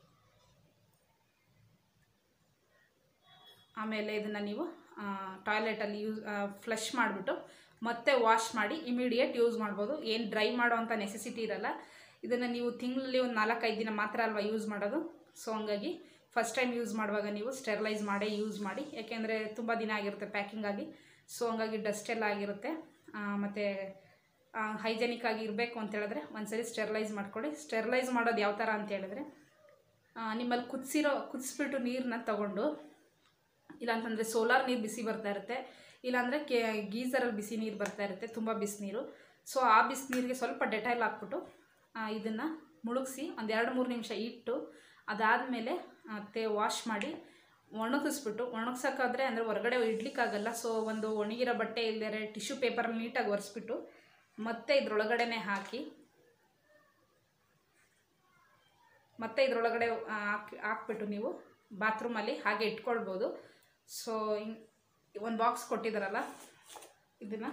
ಆಮೇಲೆ ಇದನ್ನು ನೀವು ಟಾಯ್ಲೆಟಲ್ಲಿ ಯೂಸ್ ಫ್ಲಶ್ ಮಾಡಿಬಿಟ್ಟು ಮತ್ತೆ ವಾಶ್ ಮಾಡಿ ಇಮಿಡಿಯೇಟ್ ಯೂಸ್ ಮಾಡ್ಬೋದು ಏನು ಡ್ರೈ ಮಾಡೋ ಅಂಥ ನೆಸೆಸಿಟಿ ಇರಲ್ಲ ಇದನ್ನು ನೀವು ತಿಂಗಳಲ್ಲಿ ಒಂದು ನಾಲ್ಕೈದು ದಿನ ಮಾತ್ರ ಅಲ್ವಾ ಯೂಸ್ ಮಾಡೋದು ಸೊ ಹಂಗಾಗಿ ಫಸ್ಟ್ ಟೈಮ್ ಯೂಸ್ ಮಾಡುವಾಗ ನೀವು ಸ್ಟೆರಿಲೈಸ್ ಮಾಡೇ ಯೂಸ್ ಮಾಡಿ ಯಾಕೆಂದರೆ ತುಂಬ ದಿನ ಆಗಿರುತ್ತೆ ಪ್ಯಾಕಿಂಗ್ ಆಗಿ ಸೊ ಹಂಗಾಗಿ ಡಸ್ಟ್ ಎಲ್ಲ ಆಗಿರುತ್ತೆ ಮತ್ತು ಹೈಜೆನಿಕ್ ಆಗಿ ಇರಬೇಕು ಅಂತ ಹೇಳಿದ್ರೆ ಒಂದ್ಸರಿ ಸ್ಟೆರಿಲೈಸ್ ಮಾಡ್ಕೊಳ್ಳಿ ಸ್ಟೆರಿಲೈಸ್ ಮಾಡೋದು ಯಾವ ಥರ ಅಂತ ಹೇಳಿದ್ರೆ ಆ, ನಿಮ್ಮಲ್ಲಿ ಕುದಿಸಿರೋ ಕುದಿಸ್ಬಿಟ್ಟು ನೀರನ್ನ ತಗೊಂಡು ಇಲ್ಲಾಂತಂದರೆ ಸೋಲಾರ್ ನೀರು ಬಿಸಿ ಬರ್ತಾ ಇರುತ್ತೆ ಇಲ್ಲಾಂದರೆ ಕೆ ಗೀಝರಲ್ಲಿ ಬಿಸಿ ನೀರು ಬರ್ತಾ ಇರುತ್ತೆ ತುಂಬ ಬಿಸಿನೀರು ಸೊ ಆ ಬಿಸಿನೀರಿಗೆ ಸ್ವಲ್ಪ ಡೆಟೈಲ್ ಹಾಕ್ಬಿಟ್ಟು ಇದನ್ನು ಮುಳುಗಿಸಿ ಒಂದು ಎರಡು ಮೂರು ನಿಮಿಷ ಇಟ್ಟು ಅದಾದಮೇಲೆ ಮತ್ತೆ ವಾಶ್ ಮಾಡಿ ಒಣಗಿಸ್ಬಿಟ್ಟು ಒಣಗ್ಸೋಕ್ಕಾದ್ರೆ ಅಂದರೆ ಹೊರಗಡೆ ಇಡ್ಲಿಕ್ಕಾಗಲ್ಲ ಸೊ ಒಂದು ಒಣಗಿರೋ ಬಟ್ಟೆ ಇಲ್ಲದೇ ಟಿಶ್ಯೂ ಪೇಪರಲ್ಲಿ ನೀಟಾಗಿ ಒರೆಸ್ಬಿಟ್ಟು ಮತ್ತೆ ಇದ್ರೊಳಗಡೆನೆ ಹಾಕಿ ಮತ್ತೆ ಇದ್ರೊಳಗಡೆ ಆ, ಹಾಕಿ ಹಾಕ್ಬಿಟ್ಟು ನೀವು ಬಾತ್ರೂಮಲ್ಲಿ ಹಾಗೆ ಇಟ್ಕೊಳ್ಬೋದು ಸೊ ಹಿಂಗೆ ಒಂದು ಬಾಕ್ಸ್ ಕೊಟ್ಟಿದ್ದಾರಲ್ಲ ಇದನ್ನು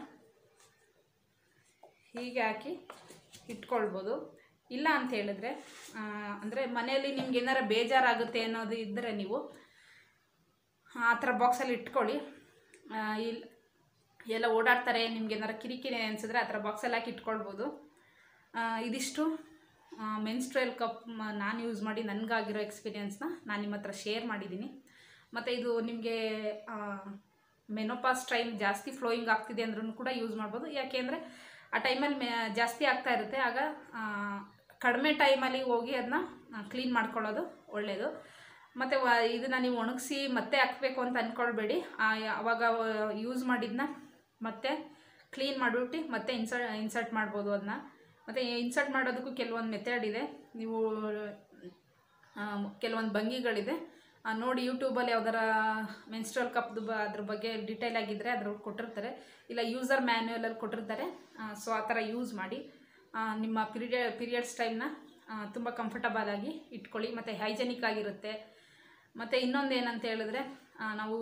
ಹೀಗೆ ಹಾಕಿ ಇಟ್ಕೊಳ್ಬೋದು ಇಲ್ಲ ಅಂತ ಹೇಳಿದ್ರೆ ಅಂದರೆ ಮನೆಯಲ್ಲಿ ನಿಮ್ಗೆ ಏನಾರ ಬೇಜಾರಾಗುತ್ತೆ ಅನ್ನೋದು ಇದ್ದರೆ ನೀವು ಆ ಥರ ಬಾಕ್ಸಲ್ಲಿ ಇಟ್ಕೊಳ್ಳಿ ಇಲ್ಲಿ ಎಲ್ಲ ಓಡಾಡ್ತಾರೆ ನಿಮ್ಗೆ ಏನಾರ ಕಿರಿಕಿರಿ ಅನಿಸಿದ್ರೆ ಆ ಥರ ಬಾಕ್ಸಲ್ಲಿ ಹಾಕಿ ಇಟ್ಕೊಳ್ಬೋದು ಆ, ಇದಿಷ್ಟು ಮೆನ್ಸ್ಟ್ರಲ್ ಕಪ್ ನಾನು ಯೂಸ್ ಮಾಡಿ ನನಗಾಗಿರೋ ಎಕ್ಸ್ಪೀರಿಯನ್ಸ್ನ ನಾನು ನಿಮ್ಮ ಹತ್ರ ಶೇರ್ ಮಾಡಿದ್ದೀನಿ ಮತ್ತು ಇದು ನಿಮಗೆ ಮೆನೋಪಾಸ್ ಟೈಮ್ ಜಾಸ್ತಿ ಫ್ಲೋಯಿಂಗ್ ಆಗ್ತಿದೆ ಅಂದ್ರೂ ಕೂಡ ಯೂಸ್ ಮಾಡ್ಬೋದು ಯಾಕೆಂದರೆ ಆ ಟೈಮಲ್ಲಿ ಮೆ ಜಾಸ್ತಿ ಆಗ್ತಾ ಇರುತ್ತೆ ಆಗ ಆ, ಕಡಿಮೆ ಟೈಮಲ್ಲಿ ಹೋಗಿ ಅದನ್ನ ಕ್ಲೀನ್ ಮಾಡ್ಕೊಳ್ಳೋದು ಒಳ್ಳೆಯದು ಮತ್ತು ವ ಇದನ್ನು ನೀವು ಒಣಗಿಸಿ ಮತ್ತೆ ಹಾಕಬೇಕು ಅಂತ ಅಂದ್ಕೊಳ್ಬೇಡಿ ಆ, ಅವಾಗ ಯೂಸ್ ಮಾಡಿದ್ದನ್ನ ಮತ್ತೆ ಕ್ಲೀನ್ ಮಾಡಿಬಿಟ್ಟು ಮತ್ತೆ ಇನ್ಸರ್ಟ್ ಇನ್ಸರ್ಟ್ ಮಾಡ್ಬೋದು ಅದನ್ನ ಮತ್ತು ಇನ್ಸರ್ಟ್ ಮಾಡೋದಕ್ಕೂ ಕೆಲವೊಂದು ಮೆಥಡ್ ಇದೆ ನೀವು ಕೆಲವೊಂದು ಭಂಗಿಗಳಿದೆ ಆ, ನೋಡಿ ಯೂಟ್ಯೂಬಲ್ಲಿ ಯಾವ್ದಾರ ಮೆನ್ಸ್ಟ್ರಲ್ ಕಪ್ದು ಬ ಅದ್ರ ಬಗ್ಗೆ ಡೀಟೇಲ್ ಆಗಿದ್ದರೆ ಅದ್ರ ಕೊಟ್ಟಿರ್ತಾರೆ ಇಲ್ಲ ಯೂಸರ್ ಮ್ಯಾನ್ಯುವಲಲ್ಲಿ ಕೊಟ್ಟಿರ್ತಾರೆ ಸೊ ಆ ಥರ ಯೂಸ್ ಮಾಡಿ ಆ, ನಿಮ್ಮ ಪಿರಿಯಡ್ ಪೀರಿಯಡ್ಸ್ ಟೈಮ್ನ ತುಂಬ ಕಂಫರ್ಟಬಲ್ ಆಗಿ ಇಟ್ಕೊಳ್ಳಿ ಮತ್ತು ಹೈಜೆನಿಕ್ ಆಗಿರುತ್ತೆ ಮತ್ತು ಇನ್ನೊಂದು ಏನಂತ ಹೇಳಿದ್ರೆ ಆ, ನಾವು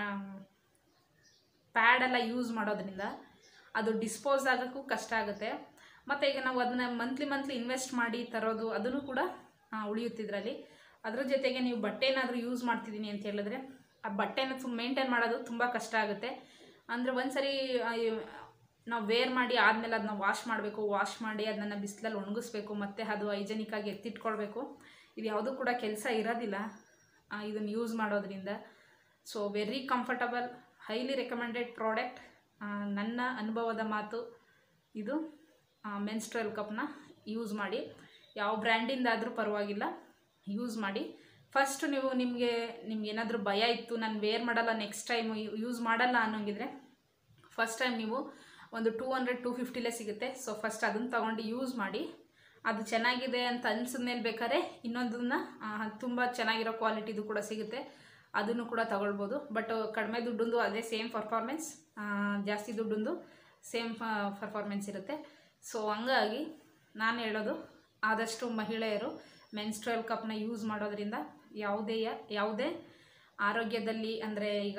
ಪ್ಯಾಡೆಲ್ಲ ಯೂಸ್ ಮಾಡೋದ್ರಿಂದ ಅದು ಡಿಸ್ಪೋಸ್ ಆಗೋಕ್ಕೂ ಕಷ್ಟ ಆಗುತ್ತೆ ಮತ್ತು ಈಗ ನಾವು ಅದನ್ನ ಮಂತ್ಲಿ ಮಂತ್ಲಿ ಇನ್ವೆಸ್ಟ್ ಮಾಡಿ ತರೋದು ಅದನ್ನು ಕೂಡ ಆ, ಉಳಿಯುತ್ತಿದ್ರಲ್ಲಿ ಅದ್ರ ಜೊತೆಗೆ ನೀವು ಬಟ್ಟೆ ಏನಾದರೂ ಯೂಸ್ ಮಾಡ್ತಿದ್ದೀನಿ ಅಂತ ಹೇಳಿದ್ರೆ ಆ ಬಟ್ಟೆನ ತುಂಬ ಮೇಂಟೈನ್ ಮಾಡೋದು ತುಂಬ ಕಷ್ಟ ಆಗುತ್ತೆ ಅಂದರೆ ಒಂದ್ಸರಿ ಆ, ಇವ್- ನಾವು ವೇರ್ ಮಾಡಿ ಆದಮೇಲೆ ಅದನ್ನ ವಾಶ್ ಮಾಡಬೇಕು ವಾಶ್ ಮಾಡಿ ಅದನ್ನು ಬಿಸಿಲಲ್ಲಿ ಒಣಗಿಸ್ಬೇಕು ಮತ್ತು ಅದು ಹೈಜೆನಿಕ್ ಆಗಿ ಎತ್ತಿಟ್ಕೊಳ್ಬೇಕು ಇದು ಯಾವುದೂ ಕೂಡ ಕೆಲಸ ಇರೋದಿಲ್ಲ ಇದನ್ನು ಯೂಸ್ ಮಾಡೋದ್ರಿಂದ so very comfortable highly recommended product ನನ್ನ ಅನುಭವದ ಮಾತು ಇದು ಮೆನ್ಸ್ಟ್ರಲ್ ಕಪ್ನ ಯೂಸ್ ಮಾಡಿ ಯಾವ ಬ್ರ್ಯಾಂಡಿಂದಾದರೂ ಪರವಾಗಿಲ್ಲ ಯೂಸ್ ಮಾಡಿ ಫಸ್ಟ್ ನೀವು ನಿಮಗೆ ನಿಮ್ಗೆ ಏನಾದರೂ ಭಯ ಇತ್ತು ನಾನು ವೇರ್ ಮಾಡಲ್ಲ ನೆಕ್ಸ್ಟ್ ಟೈಮ್ ಯೂಸ್ ಮಾಡಲ್ಲ ಅನ್ನೋಂಗಿದ್ರೆ ಫಸ್ಟ್ ಟೈಮ್ ನೀವು ಒಂದು ಟೂ ಹಂಡ್ರೆಡ್ ಟೂ ಫಿಫ್ಟಿಲೇ ಸಿಗುತ್ತೆ ಸೊ ಫಸ್ಟ್ ಅದನ್ನು ತೊಗೊಂಡು ಯೂಸ್ ಮಾಡಿ ಅದು ಚೆನ್ನಾಗಿದೆ ಅಂತ ಅನ್ಸಿದ್ಮೇಲೆ ಬೇಕಾದ್ರೆ ಇನ್ನೊಂದನ್ನ ತುಂಬ ಚೆನ್ನಾಗಿರೋ ಕ್ವಾಲಿಟಿದು ಕೂಡ ಸಿಗುತ್ತೆ ಅದನ್ನು ಕೂಡ ತಗೊಳ್ಬೋದು ಬಟ್ ಕಡಿಮೆ ದುಡ್ಡಂದು ಅದೇ ಸೇಮ್ ಪರ್ಫಾರ್ಮೆನ್ಸ್ ಜಾಸ್ತಿ ದುಡ್ಡಂದು ಸೇಮ್ ಪರ್ಫಾರ್ಮೆನ್ಸ್ ಇರುತ್ತೆ ಸೊ ಹಂಗಾಗಿ ನಾನು ಹೇಳೋದು ಆದಷ್ಟು ಮಹಿಳೆಯರು ಮೆನ್ಸ್ಟ್ರಲ್ ಕಪ್ನ ಯೂಸ್ ಮಾಡೋದ್ರಿಂದ ಯಾವುದೇ ಯಾವುದೇ ಆರೋಗ್ಯದಲ್ಲಿ ಅಂದರೆ ಈಗ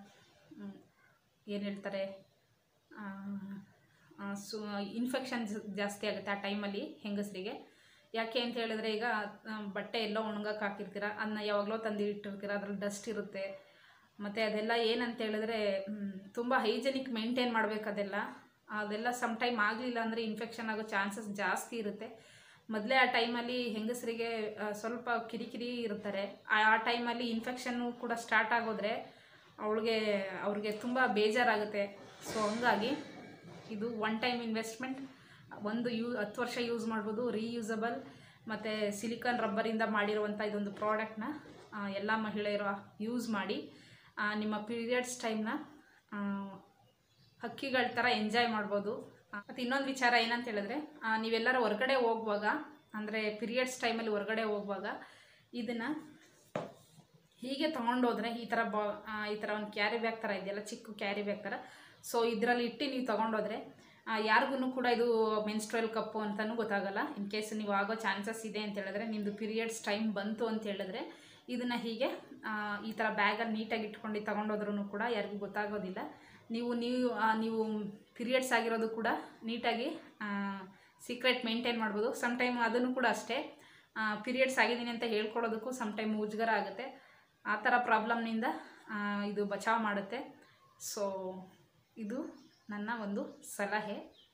ಏನು ಹೇಳ್ತಾರೆ ಆ, ಆ, ಸು ಇನ್ಫೆಕ್ಷನ್ ಜಾಸ್ತಿ ಆಗುತ್ತೆ ಆ ಟೈಮಲ್ಲಿ ಹೆಂಗಸರಿಗೆ ಯಾಕೆ ಅಂತ ಹೇಳಿದ್ರೆ ಈಗ ಆ, ಬಟ್ಟೆ ಎಲ್ಲೋ ಒಣಗಕ್ಕೆ ಹಾಕಿರ್ತೀರ ಅದನ್ನ ಯಾವಾಗಲೋ ತಂದು ಇಟ್ಟಿರ್ತೀರ ಅದ್ರಲ್ಲಿ ಡಸ್ಟ್ ಇರುತ್ತೆ ಮತ್ತು ಅದೆಲ್ಲ ಏನಂತ ಹೇಳಿದ್ರೆ ತುಂಬ ಹೈಜೆನಿಕ್ ಮೇಂಟೈನ್ ಮಾಡಬೇಕು ಅದೆಲ್ಲ ಅದೆಲ್ಲ ಸಮ್ ಟೈಮ್ ಆಗಲಿಲ್ಲ ಅಂದರೆ ಇನ್ಫೆಕ್ಷನ್ ಆಗೋ ಚಾನ್ಸಸ್ ಜಾಸ್ತಿ ಇರುತ್ತೆ ಮೊದಲೇ ಆ ಟೈಮಲ್ಲಿ ಹೆಂಗಸರಿಗೆ ಆ, ಸ್ವಲ್ಪ ಕಿರಿಕಿರಿ ಇರ್ತಾರೆ ಆ ಆ ಟೈಮಲ್ಲಿ ಇನ್ಫೆಕ್ಷನ್ನು ಕೂಡ ಸ್ಟಾರ್ಟ್ ಆಗೋದ್ರೆ ಅವಳಿಗೆ ಅವ್ರಿಗೆ ತುಂಬ ಬೇಜಾರಾಗುತ್ತೆ ಸೊ ಹಂಗಾಗಿ ಇದು ಒನ್ ಟೈಮ್ ಇನ್ವೆಸ್ಟ್ಮೆಂಟ್ ಒಂದು ಯೂ ಹತ್ತು ವರ್ಷ ಯೂಸ್ ಮಾಡ್ಬೋದು ರೀಯೂಸಬಲ್ ಮತ್ತು ಸಿಲಿಕಾನ್ ರಬ್ಬರಿಂದ ಮಾಡಿರುವಂಥ ಇದೊಂದು ಪ್ರಾಡಕ್ಟ್ನ ಎಲ್ಲ ಮಹಿಳೆಯರು ಯೂಸ್ ಮಾಡಿ ಆ, ನಿಮ್ಮ ಪೀರಿಯಡ್ಸ್ ಟೈಮ್ನ ಹಕ್ಕಿಗಳ ಥರ ಎಂಜಾಯ್ ಮಾಡ್ಬೋದು ಮತ್ತು ಇನ್ನೊಂದು ವಿಚಾರ ಏನಂತ ಹೇಳಿದ್ರೆ ಆ, ನೀವೆಲ್ಲರೂ ಹೊರಗಡೆ ಹೋಗುವಾಗ ಅಂದರೆ ಪೀರಿಯಡ್ಸ್ ಟೈಮಲ್ಲಿ ಹೊರಗಡೆ ಹೋಗುವಾಗ ಇದನ್ನು ಹೀಗೆ ತೊಗೊಂಡೋದ್ರೆ ಈ ಥರ ಬಾ ಆ, ಈ ಥರ ಒಂದು ಕ್ಯಾರಿ ಬ್ಯಾಗ್ ಥರ ಇದೆಯಲ್ಲ ಚಿಕ್ಕ ಕ್ಯಾರಿ ಬ್ಯಾಗ್ ಥರ ಸೊ ಇದರಲ್ಲಿ ಇಟ್ಟು ನೀವು ತೊಗೊಂಡೋದ್ರೆ ಯಾರಿಗೂ ಕೂಡ ಇದು ಮೆನ್ಸ್ಟ್ರಲ್ ಕಪ್ಪು ಅಂತಲೂ ಗೊತ್ತಾಗಲ್ಲ ಇನ್ ಕೇಸ್ ನೀವು ಆಗೋ ಚಾನ್ಸಸ್ ಇದೆ ಅಂತ ಹೇಳಿದ್ರೆ ನಿಮ್ಮದು ಪೀರಿಯಡ್ಸ್ ಟೈಮ್ ಬಂತು ಅಂತ ಹೇಳಿದ್ರೆ ಇದನ್ನು ಹೀಗೆ ಆ, ಈ ಥರ ಬ್ಯಾಗಲ್ಲಿ ನೀಟಾಗಿ ಇಟ್ಕೊಂಡು ತೊಗೊಂಡೋದ್ರೂ ಕೂಡ ಯಾರಿಗೂ ಗೊತ್ತಾಗೋದಿಲ್ಲ ನೀವು ನೀವು ಆ, ನೀವು ಪೀರಿಯಡ್ಸ್ ಆಗಿರೋದು ಕೂಡ ನೀಟಾಗಿ ಸೀಕ್ರೆಟ್ ಮೇಂಟೈನ್ ಮಾಡ್ಬೋದು ಸಮ್ ಟೈಮ್ ಅದನ್ನು ಕೂಡ ಅಷ್ಟೇ ಪೀರಿಯಡ್ಸ್ ಆಗಿದ್ದೀನಿ ಅಂತ ಹೇಳ್ಕೊಳ್ಳೋದಕ್ಕೂ ಸಮ್ ಟೈಮ್ ಮುಜುಗರ ಆಗುತ್ತೆ ಆ ಥರ ಪ್ರಾಬ್ಲಮ್ನಿಂದ ಇದು ಬಚಾವ್ ಮಾಡುತ್ತೆ ಸೊ ಇದು ನನ್ನ ಒಂದು ಸಲಹೆ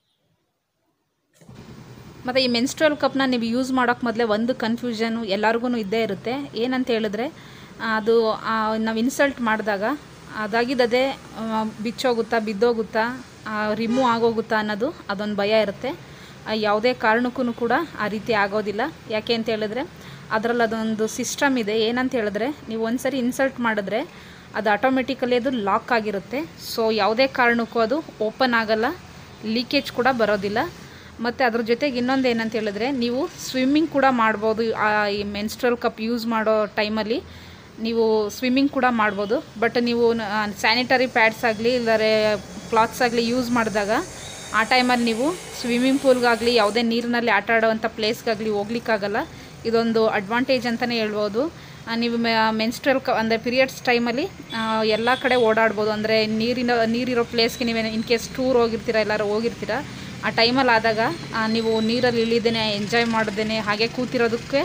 ಮತ್ತು ಈ ಮೆನ್ಸ್ಟ್ರಲ್ ಕಪ್ನ ನೀವು ಯೂಸ್ ಮಾಡೋಕ್ಕೆ ಮೊದಲೇ ಒಂದು ಕನ್ಫ್ಯೂಷನು ಎಲ್ಲರಿಗೂ ಇದ್ದೇ ಇರುತ್ತೆ ಏನಂತ ಹೇಳಿದ್ರೆ ಆ, ಅದು ನಾವು ಇನ್ಸಲ್ಟ್ ಮಾಡಿದಾಗ ಅದಾಗಿದ್ದದೇ ಆ, ಬಿಚ್ಚೋಗುತ್ತಾ ಬಿದ್ದೋಗುತ್ತಾ ರಿಮೂವ್ ಆಗೋಗುತ್ತಾ ಅನ್ನೋದು ಅದೊಂದು ಭಯ ಇರುತ್ತೆ ಆ, ಯಾವುದೇ ಕಾರಣಕ್ಕೂ ಕೂಡ ಆ ರೀತಿ ಆಗೋದಿಲ್ಲ ಯಾಕೆ ಅಂತ ಹೇಳಿದ್ರೆ ಅದರಲ್ಲಿ ಅದೊಂದು ಸಿಸ್ಟಮ್ ಇದೆ ಏನಂತ ಹೇಳಿದ್ರೆ ನೀವು ಒಂದ್ಸರಿ ಇನ್ಸಲ್ಟ್ ಮಾಡಿದ್ರೆ ಅದು ಆಟೋಮೆಟಿಕಲಿ ಅದು ಲಾಕ್ ಆಗಿರುತ್ತೆ ಸೊ ಯಾವುದೇ ಕಾರಣಕ್ಕೂ ಅದು ಓಪನ್ ಆಗಲ್ಲ ಲೀಕೇಜ್ ಕೂಡ ಬರೋದಿಲ್ಲ ಮತ್ತು ಅದ್ರ ಜೊತೆಗೆ ಇನ್ನೊಂದು ಏನಂತ ಹೇಳಿದ್ರೆ ನೀವು ಸ್ವಿಮ್ಮಿಂಗ್ ಕೂಡ ಮಾಡ್ಬೋದು ಆ ಈ ಮೆನ್ಸ್ಟ್ರಲ್ ಕಪ್ ಯೂಸ್ ಮಾಡೋ ಟೈಮಲ್ಲಿ ನೀವು ಸ್ವಿಮ್ಮಿಂಗ್ ಕೂಡ ಮಾಡ್ಬೋದು ಬಟ್ ನೀವು ಸ್ಯಾನಿಟರಿ ಪ್ಯಾಡ್ಸ್ ಆಗಲಿ ಇಲ್ಲರೆ ಕ್ಲಾತ್ಸ್ ಆಗಲಿ ಯೂಸ್ ಮಾಡಿದಾಗ ಆ ಟೈಮಲ್ಲಿ ನೀವು ಸ್ವಿಮ್ಮಿಂಗ್ ಪೂಲ್ಗಾಗಲಿ ಯಾವುದೇ ನೀರಿನಲ್ಲಿ ಆಟ ಆಡೋವಂಥ ಪ್ಲೇಸ್ಗಾಗಲಿ ಹೋಗ್ಲಿಕ್ಕಾಗಲ್ಲ ಇದೊಂದು ಅಡ್ವಾಂಟೇಜ್ ಅಂತಲೇ ಹೇಳ್ಬೋದು ಆ, ನೀವು ಮೆನ್ಸ್ಟ್ರಲ್ ಕ ಅಂದರೆ ಪೀರಿಯಡ್ಸ್ ಟೈಮಲ್ಲಿ ಎಲ್ಲ ಕಡೆ ಓಡಾಡ್ಬೋದು ಅಂದರೆ ನೀರಿನ ನೀರಿರೋ ಪ್ಲೇಸ್ಗೆ ನೀವು ಇನ್ ಕೇಸ್ ಟೂರ್ ಹೋಗಿರ್ತೀರ ಎಲ್ಲರೂ ಹೋಗಿರ್ತೀರ ಆ ಟೈಮಲ್ಲಿ ಆದಾಗ ಆ, ನೀವು ನೀರಲ್ಲಿ ಇಳಿದೇನೆ ಎಂಜಾಯ್ ಮಾಡ್ದೇನೆ ಹಾಗೆ ಕೂತಿರೋದಕ್ಕೆ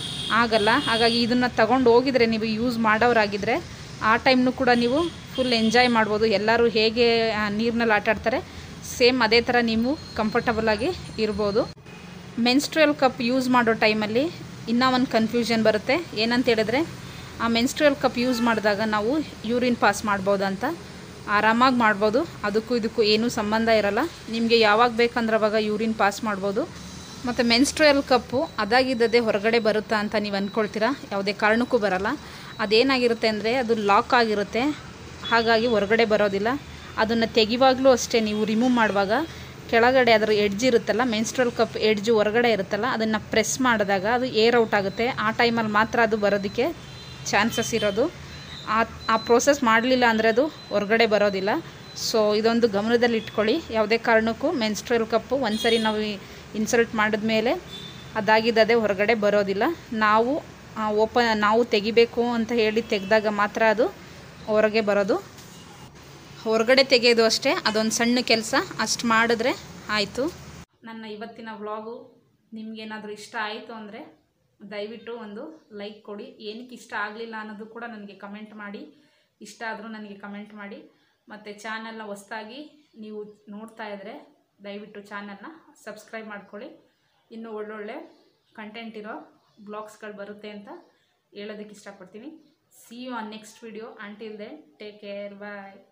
ಆಗಲ್ಲ ಹಾಗಾಗಿ ಇದನ್ನು ತಗೊಂಡು ಹೋಗಿದ್ರೆ ನೀವು ಯೂಸ್ ಮಾಡೋರಾಗಿದ್ದರೆ ಆ ಟೈಮ್ನು ಕೂಡ ನೀವು ಫುಲ್ ಎಂಜಾಯ್ ಮಾಡ್ಬೋದು ಎಲ್ಲರೂ ಹೇಗೆ ನೀರಿನಲ್ಲಿ ಆಟ ಆಡ್ತಾರೆ ಸೇಮ್ ಅದೇ ಥರ ನೀವು ಕಂಫರ್ಟಬಲಾಗಿ ಇರ್ಬೋದು ಮೆನ್ಸ್ಟ್ರಲ್ ಕಪ್ ಯೂಸ್ ಮಾಡೋ ಟೈಮಲ್ಲಿ ಇನ್ನೂ ಒಂದು ಕನ್ಫ್ಯೂಷನ್ ಬರುತ್ತೆ ಏನಂತ ಹೇಳಿದ್ರೆ ಆ ಮೆನ್ಸ್ಟ್ರಲ್ ಕಪ್ ಯೂಸ್ ಮಾಡಿದಾಗ ನಾವು ಯೂರಿನ್ ಪಾಸ್ ಮಾಡ್ಬೋದು ಅಂತ ಆರಾಮಾಗಿ ಮಾಡ್ಬೋದು ಅದಕ್ಕೂ ಇದಕ್ಕೂ ಏನೂ ಸಂಬಂಧ ಇರಲ್ಲ ನಿಮಗೆ ಯಾವಾಗ ಬೇಕಂದ್ರೆ ಅವಾಗ ಯೂರಿನ್ ಪಾಸ್ ಮಾಡ್ಬೋದು ಮತ್ತು ಮೆನ್ಸ್ಟ್ರಲ್ ಕಪ್ಪು ಅದಾಗಿದ್ದದೇ ಹೊರಗಡೆ ಬರುತ್ತಾ ಅಂತ ನೀವು ಅಂದ್ಕೊಳ್ತೀರಾ ಯಾವುದೇ ಕಾರಣಕ್ಕೂ ಬರಲ್ಲ ಅದೇನಾಗಿರುತ್ತೆ ಅಂದರೆ ಅದು ಲಾಕ್ ಆಗಿರುತ್ತೆ ಹಾಗಾಗಿ ಹೊರಗಡೆ ಬರೋದಿಲ್ಲ ಅದನ್ನು ತೆಗಿವಾಗಲೂ ಅಷ್ಟೇ ನೀವು ರಿಮೂವ್ ಮಾಡುವಾಗ ಕೆಳಗಡೆ ಅದರ ಎಡ್ಜ್ ಇರುತ್ತಲ್ಲ ಮೆನ್ಸ್ಟ್ರಲ್ ಕಪ್ ಎಡ್ಜು ಹೊರಗಡೆ ಇರುತ್ತಲ್ಲ ಅದನ್ನು ಪ್ರೆಸ್ ಮಾಡಿದಾಗ ಅದು ಏರ್ ಔಟ್ ಆಗುತ್ತೆ ಆ ಟೈಮಲ್ಲಿ ಮಾತ್ರ ಅದು ಬರೋದಕ್ಕೆ ಚಾನ್ಸಸ್ ಇರೋದು ಆ ಆ ಪ್ರೋಸೆಸ್ ಮಾಡಲಿಲ್ಲ ಅಂದರೆ ಅದು ಹೊರಗಡೆ ಬರೋದಿಲ್ಲ ಸೊ ಇದೊಂದು ಗಮನದಲ್ಲಿ ಇಟ್ಕೊಳ್ಳಿ ಯಾವುದೇ ಕಾರಣಕ್ಕೂ ಮೆನ್ಸ್ಟ್ರಲ್ ಕಪ್ಪು ಒಂದ್ಸರಿ ನಾವು ಇನ್ಸಲ್ಟ್ ಮಾಡಿದ್ಮೇಲೆ ಅದಾಗಿದ್ದದೇ ಹೊರಗಡೆ ಬರೋದಿಲ್ಲ ನಾವು ಓಪನ್ ನಾವು ತೆಗಿಬೇಕು ಅಂತ ಹೇಳಿ ತೆಗೆದಾಗ ಮಾತ್ರ ಅದು ಹೊರಗೆ ಬರೋದು ಹೊರಗಡೆ ತೆಗೆಯೋದು ಅಷ್ಟೇ ಅದೊಂದು ಸಣ್ಣ ಕೆಲಸ ಅಷ್ಟು ಮಾಡಿದ್ರೆ ಆಯಿತು ನನ್ನ ಇವತ್ತಿನ ವ್ಲಾಗು ನಿಮಗೇನಾದರೂ ಇಷ್ಟ ಆಯಿತು ಅಂದರೆ ದಯವಿಟ್ಟು ಒಂದು ಲೈಕ್ ಕೊಡಿ ಏನಕ್ಕೆ ಇಷ್ಟ ಆಗಲಿಲ್ಲ ಅನ್ನೋದು ಕೂಡ ನನಗೆ ಕಮೆಂಟ್ ಮಾಡಿ ಇಷ್ಟ ಆದರೂ ನನಗೆ ಕಮೆಂಟ್ ಮಾಡಿ ಮತ್ತು ಚಾನಲ್ನ ಹೊಸ್ದಾಗಿ ನೀವು ನೋಡ್ತಾ ಇದ್ದರೆ ದಯವಿಟ್ಟು ಚಾನಲ್ನ ಸಬ್ಸ್ಕ್ರೈಬ್ ಮಾಡ್ಕೊಳ್ಳಿ ಇನ್ನೂ ಒಳ್ಳೊಳ್ಳೆ ಕಂಟೆಂಟ್ ಇರೋ ಬ್ಲಾಗ್ಸ್ಗಳು ಬರುತ್ತೆ ಅಂತ ಹೇಳೋದಕ್ಕೆ ಇಷ್ಟಪಡ್ತೀನಿ see you on next video until then take care bye